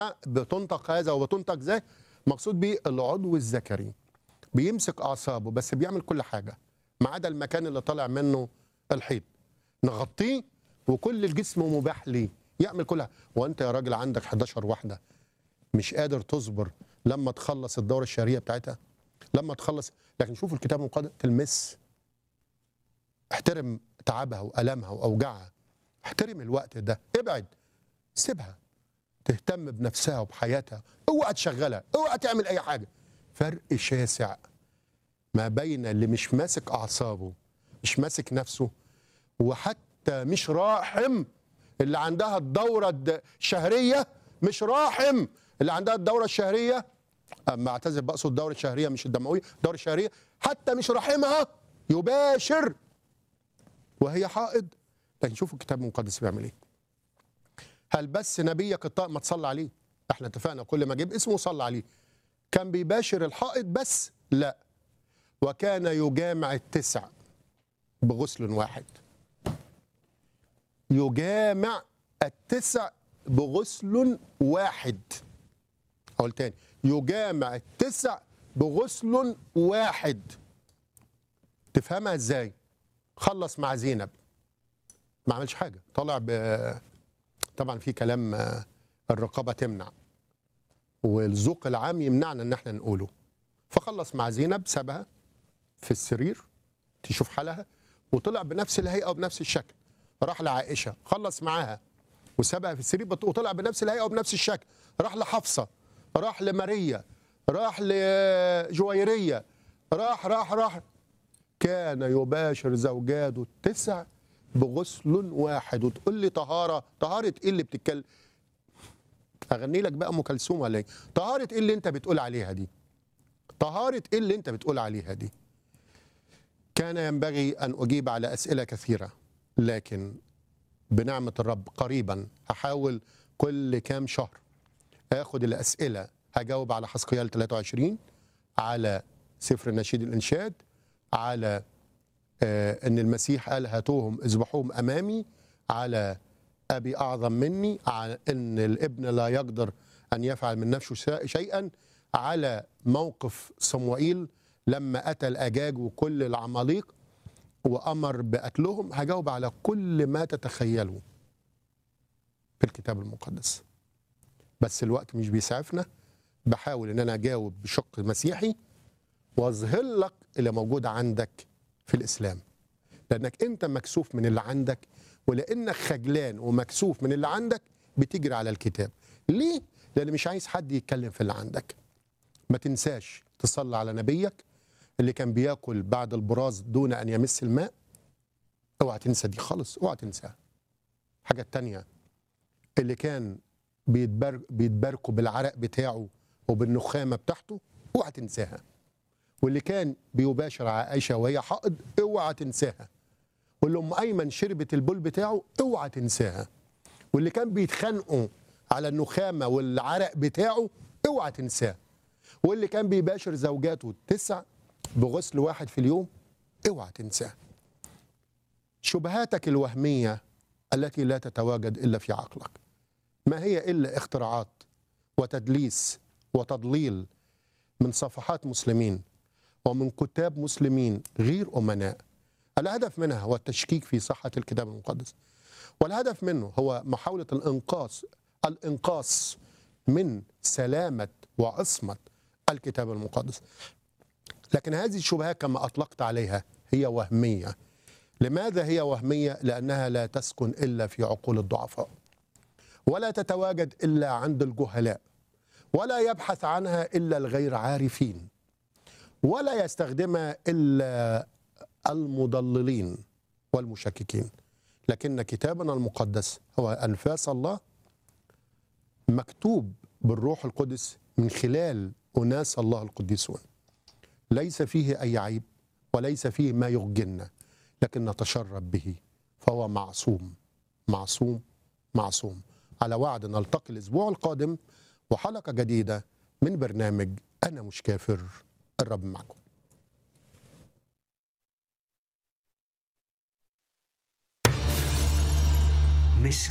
بتنطق هذا وبتنطق ذاك مقصود بيه العضو الذكري بيمسك اعصابه بس بيعمل كل حاجه ما عدا المكان اللي طالع منه الحيض نغطيه وكل الجسم مباح ليه يعمل كلها وانت يا راجل عندك 11 واحده مش قادر تصبر لما تخلص الدوره الشهريه بتاعتها لما تخلص لكن شوف الكتاب المقدس تلمس احترم تعبها والامها واوجاعها احترم الوقت ده ابعد سيبها تهتم بنفسها وبحياتها اوعى تشغلها اوعى تعمل اي حاجه فرق شاسع ما بين اللي مش ماسك اعصابه مش ماسك نفسه وحتى مش راحم اللي عندها الدوره الشهريه مش راحم اللي عندها الدوره الشهريه اما اعتذر بقصد الدوره الشهريه مش الدمويه الدوره الشهريه حتى مش رحمها يباشر وهي حائض لكن شوفوا الكتاب المقدس بيعمل ايه هل بس نبيك الطاهر ما تصلى عليه احنا اتفقنا كل ما اجيب اسمه صلى عليه كان بيباشر الحائط بس لا وكان يجامع التسع بغسل واحد يجامع التسع بغسل واحد اقول تاني يجامع التسع بغسل واحد تفهمها ازاي خلص مع زينب ما عملش حاجه طلع ب طبعا في كلام آه، الرقابه تمنع والذوق العام يمنعنا ان احنا نقوله فخلص مع زينب سابها في السرير تشوف حالها وطلع بنفس الهيئه وبنفس الشكل راح لعائشه خلص معاها وسابها في السرير بط- وطلع بنفس الهيئه وبنفس الشكل راح لحفصه راح لماريا راح لجويريه راح راح راح كان يباشر زوجاته التسع بغسل واحد وتقول لي طهاره طهاره ايه اللي بتتكلم اغني لك بقى ام كلثوم ولا ايه طهاره ايه اللي انت بتقول عليها دي طهاره ايه اللي انت بتقول عليها دي كان ينبغي ان اجيب على اسئله كثيره لكن بنعمه الرب قريبا هحاول كل كام شهر اخد الاسئله هجاوب على حسقيال 23 على سفر نشيد الانشاد على آه، ان المسيح قال هاتوهم اذبحوهم امامي على ابي اعظم مني على ان الابن لا يقدر ان يفعل من نفسه شا- شيئا على موقف صموئيل لما اتى الاجاج وكل العماليق وامر بقتلهم هجاوب على كل ما تتخيلوا في الكتاب المقدس بس الوقت مش بيسعفنا بحاول ان انا اجاوب بشق مسيحي واظهر لك اللي موجود عندك في الاسلام لانك انت مكسوف من اللي عندك ولانك خجلان ومكسوف من اللي عندك بتجري على الكتاب ليه لان مش عايز حد يتكلم في اللي عندك ما تنساش تصلي على نبيك اللي كان بياكل بعد البراز دون ان يمس الماء اوعى تنسى دي خالص اوعى تنساها حاجه التانية اللي كان بيتبر بيتباركوا بالعرق بتاعه وبالنخامه بتاعته اوعى تنساها واللي كان بيباشر عائشه وهي حائض اوعى تنساها واللي ام ايمن شربت البول بتاعه اوعى تنساها واللي كان بيتخانقوا على النخامه والعرق بتاعه اوعى تنساه واللي كان بيباشر زوجاته التسع بغسل واحد في اليوم اوعى تنساه شبهاتك الوهميه التي لا تتواجد الا في عقلك ما هي الا اختراعات وتدليس وتضليل من صفحات مسلمين ومن كتاب مسلمين غير امناء الهدف منها هو التشكيك في صحه الكتاب المقدس والهدف منه هو محاوله الانقاص الانقاص من سلامه وعصمه الكتاب المقدس لكن هذه الشبهات كما اطلقت عليها هي وهميه لماذا هي وهميه لانها لا تسكن الا في عقول الضعفاء ولا تتواجد الا عند الجهلاء ولا يبحث عنها الا الغير عارفين ولا يستخدمها الا المضللين والمشككين لكن كتابنا المقدس هو انفاس الله مكتوب بالروح القدس من خلال اناس الله القديسون ليس فيه اي عيب وليس فيه ما يغجلنا لكن نتشرب به فهو معصوم معصوم معصوم على وعد نلتقي الاسبوع القادم وحلقه جديده من برنامج انا مش كافر الرب معكم مش